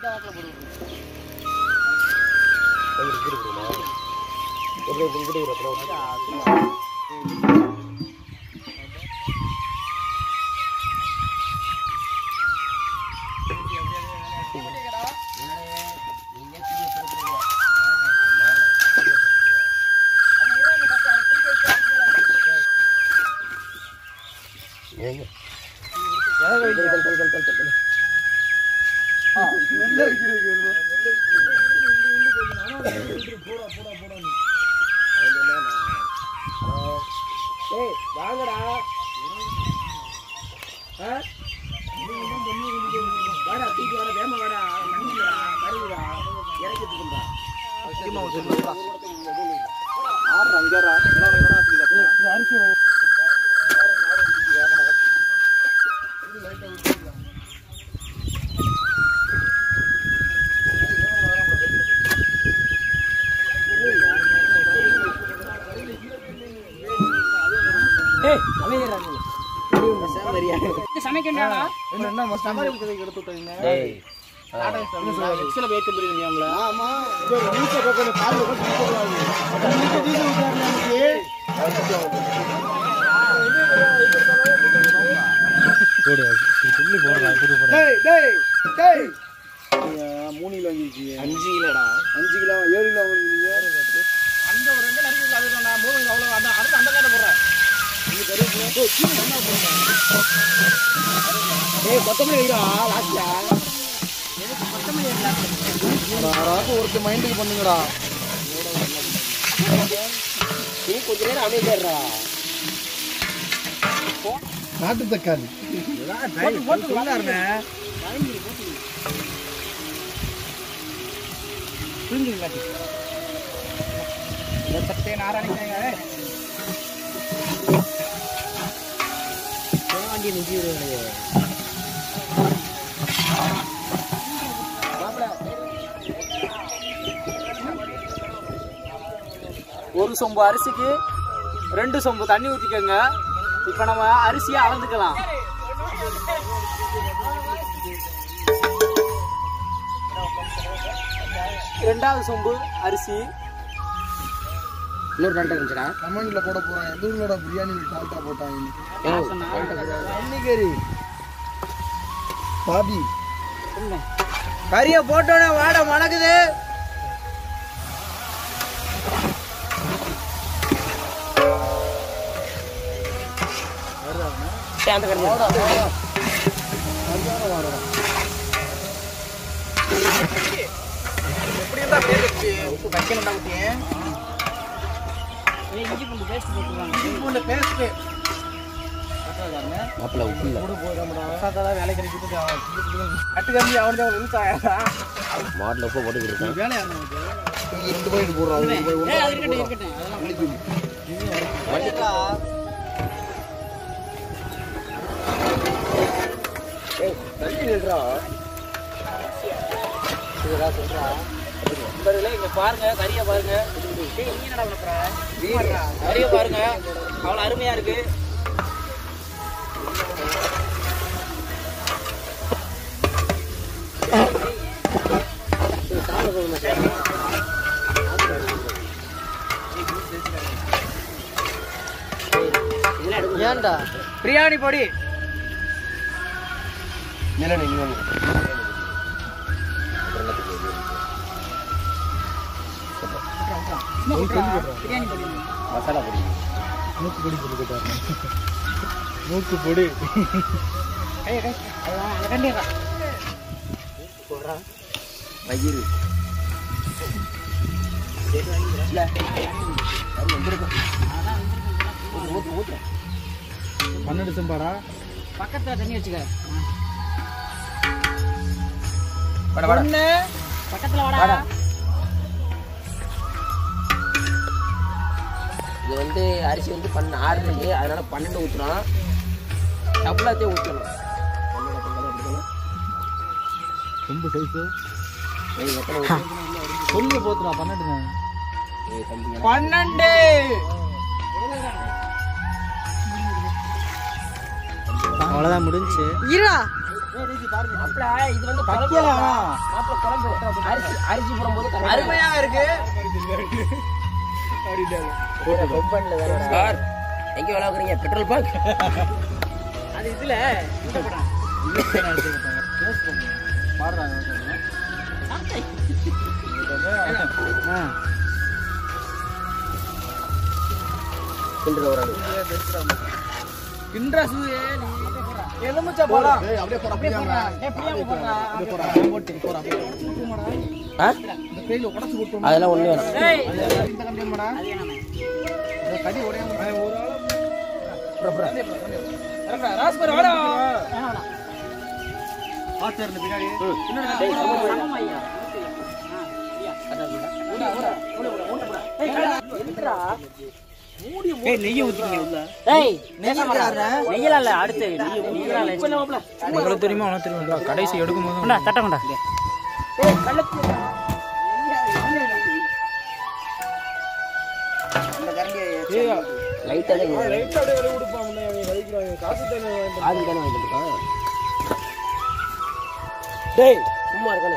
ஏய் வாங்கடா ஆ? வாடா தூக்கி வாடா வேமா வாடா மண்ணிலடா கருகுடா இறக்கி தூக்குடா ஏய் அமைதியா சமைக்கணும்டா ஏய் எக்ஸல பேத்து பிரியாணியாம்ல ஆமா இது ஒரு நியூஸை பார்க்க இந்த கால்ல கூட நிக்க கூடாது. அந்த நியூஸை டீசல் ஊத்தாருல அன்னைக்கு. டேய், டேய், டேய். நீங்க மூணு கிலோ வாங்கிருக்கீங்க. அஞ்சு இல்லடா அஞ்சு கிலோ ஏழு கிலோ வாங்குறீங்க அங்க ஒரு ரெண்டு நறுக்கு அதுதான் நான் மூணு அவ்வளவு அந்த அடுத்து அந்த காட்ட போடுறேன் ஏய் கொத்தமல்லி வைடா லாஸ்ட்ல யாராவது ஒருத்தர் மைண்டுக்கு பண்ணுங்கடா நீ கொஞ்ச நேரம் அமைதியா நாட்டு தக்காளி ஒரு சொம்பு அரிசிக்கு ரெண்டு சொம்பு தண்ணி ஊத்திக்கோங்க இப்ப நம்ம அரிசியை அளந்துக்கலாம் ரெண்டாவது சொம்பு அரிசி இன்னொரு ரெண்டு இருந்துச்சுடா கமெண்ட்ல போட போறேன் எந்த ஊரோட பிரியாணி டால்டா போட்டாங்க அன்னிகரி பாபி கறிய போட்டோன்னே வாட மணக்குது அந்த கறி மாப்பிள்ள உப்புல மாட்டில் உப்பு போட்டு கொடுத்தேன் ரெண்டு பாயிண்ட் போடுறான் ஒரு ரூபாய், ஒன்றரை பாயிண்ட் போடுறான். இங்க பாருங்க கறிய பாருங்க டேய், நீ என்னடா பண்ண போற? கறிய பாருங்க அவ்வளவு அருமையா இருக்கு ஏன்டா பிரியாணி பொடி பிரியாணி பொடி மசாலா பொடி மூக்கு பொடி போட்டு கேட்டாரு மூக்கு பொடி ஏய், ஏய், அதான், அந்த கண்டியக்கா மயிறு பன்னெண்டு செம்பாடா பக்கத்துல தண்ணி வச்சுக்க வாடா, வாடா. ஒண்ணு பக்கத்துல வாடா இது வந்து அரிசி வந்து பண்ண ஆறு இருக்கு அதனால பன்னெண்டு ஊற்றுறோம் டபுளாத்தையும் ஊற்றணும் ரொம்ப சைஸு எத்தனை ஊத்தணும்? சொல்லு போத்துடா பன்னெண்டுங்க ஏய், தம்பிங்க. பன்னெண்டு அவ்வளோதான் முடிஞ்சு இருடா மாப்பிள இது வந்து குழம்பு வைக்கல. மாப்பிள குழம்பு அரிசி அரிசி போடும்போது correct ஆ அருமையா இருக்கு சார் எங்க வேலை பார்க்குறீங்க பெட்ரோல் பங்க் அது இதுல இந்த படம் கிண்டுற ஒரு ஆளு. இன்ட்ரஸ்ட் எலுமிச்சை பழம் அப்படியே போடா அப்படியே போடா அப்படியே போடா அப்படியே போடா போட்டு போடா ஆ? இந்த கையில உடச்சு போட்டு அதெல்லாம் ஒண்ணு வேணும் டேய் இந்த கம்பி மாடா அது என்னமே இந்த கடி உடையாம ஒரு ஆள் ராஸ்பர் வாடா ஆச்சர் பின்னாடி டேய், சமமா இரு. சமமா ஐயா ஏய் நெய்ய ஊத்திங்க உள்ள டேய் நெய்யலாம் இல்ல அடுத்து நெய்ய நெய்யலாம் இல்ல உங்களுக்கு தெரியுமா உனக்கு தெரியுமா கடைசி எடுக்கும் போது கொண்டா தட்ட கொண்டா டேய், கள்ளத்து லைட்டா தான் ஆதி தானே வாங்கிட்டு இருக்கான் டேய் சும்மா இருக்கானே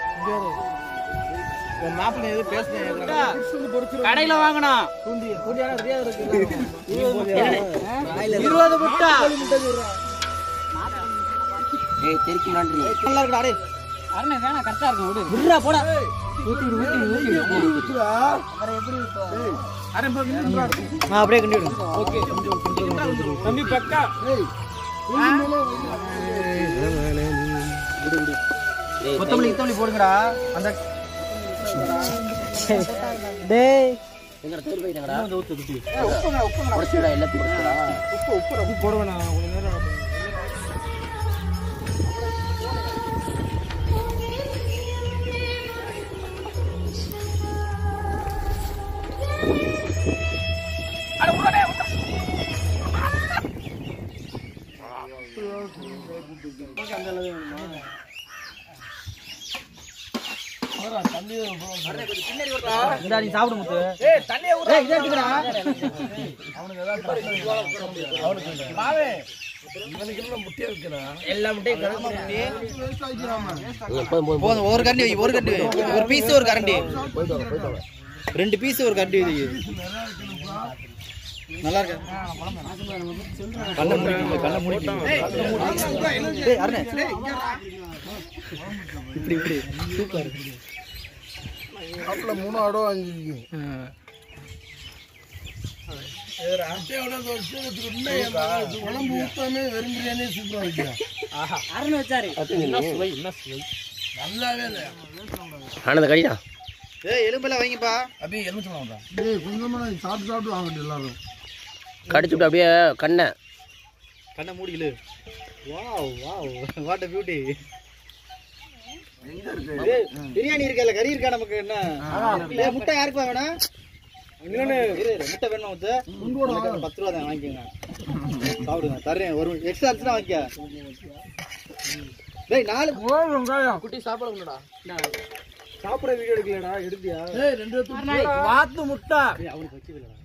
உன் மாப்பிள்ளை ஏதோ பேசுனேன் கடையில வாங்கணும் தூண்டி தூண்டியான ரெடியா இருக்கு இருபது முட்டை ஏய் தெறிக்க நன்றி நல்லா இருக்குடா டேய் அருணே வேணாம் கரெக்டா இருக்கும் விடு விடுறா போடா ஊத்தி விடு ஊத்தி விடு ஊத்தி விடு அரே போ நின்னுடா நான் அப்படியே கண்டி விடுறேன் ஓகே தம்பி பக்கா கொத்தமல்லி கித்தமல்லி போடுங்கடா அந்த டேய் எங்கடா தூர் போயிட்டாங்கடா ஊத்து குட்டி உப்புடா உப்புடா எல்லாத்தையும் உப்புடா உப்பு உப்பு உப்பு போட வேணாம் கொஞ்ச நேரம் இந்தா நீ சாப்பிடு முத்து ஏய் தண்ணிய ஊத்து ஏய் இத எடுத்துடா எல்லா முட்டையும் கலந்து நீ எப்போதும் போதும் போதும் ஒரு கரண்டி வை ஒரு கரண்டி வை ஒரு பீஸ் ஒரு கரண்டி போயிட்டு வாங்க போயிட்டு வாங்க ரெண்டு பீஸ் ஒரு கரண்டி வை நல்லா இருக்கு கண்ண மூடிக்கங்க கண்ண மூடிக்கங்க டேய் அருணே இப்படி இப்படி சூப்பர் மூணு ஆடோ அஞ்சு குழம்பு ஊத்தாமே வெறும் பிரியாணியே சூப்பரா வைக்கிறா அருண் வச்சாரு நல்லாவே இல்லை ஆனந்த கடிடா ஏய் எலும்பெல்லாம் வைங்கப்பா அப்படியே எலுமிச்சம் ஏய் கொஞ்சமா நான் சாப்பிட்டு சாப்பிட்டு வாங்கட்டும் எல்லாரும் கடிச்சுட்டு அப்படியே கண்ணை கண்ண மூடிக்கல wow wow what a beauty biryani இருக்கல கறி இருக்கா நமக்கு என்ன ஏய், முட்டை யாருக்கு வேணா இன்னொன்னு இரு, இரு, முட்டை வேணுமா முத்து எனக்கு ஒரு பத்து ரூபா தான் வாங்கிக்கோங்க சாப்பிடுங்க தர்றேன் ஒரு எக்ஸ்ட்ரா இருந்துச்சுன்னா வாங்கிக்க டேய் நாலு குட்டி சாப்பிடணும்டா சாப்பிட வீடியோ எடுக்கலடா எடுத்தியா ஏய் ரெண்டு வாத்து முட்டை அவனுக்கு வைக்கவில்லடா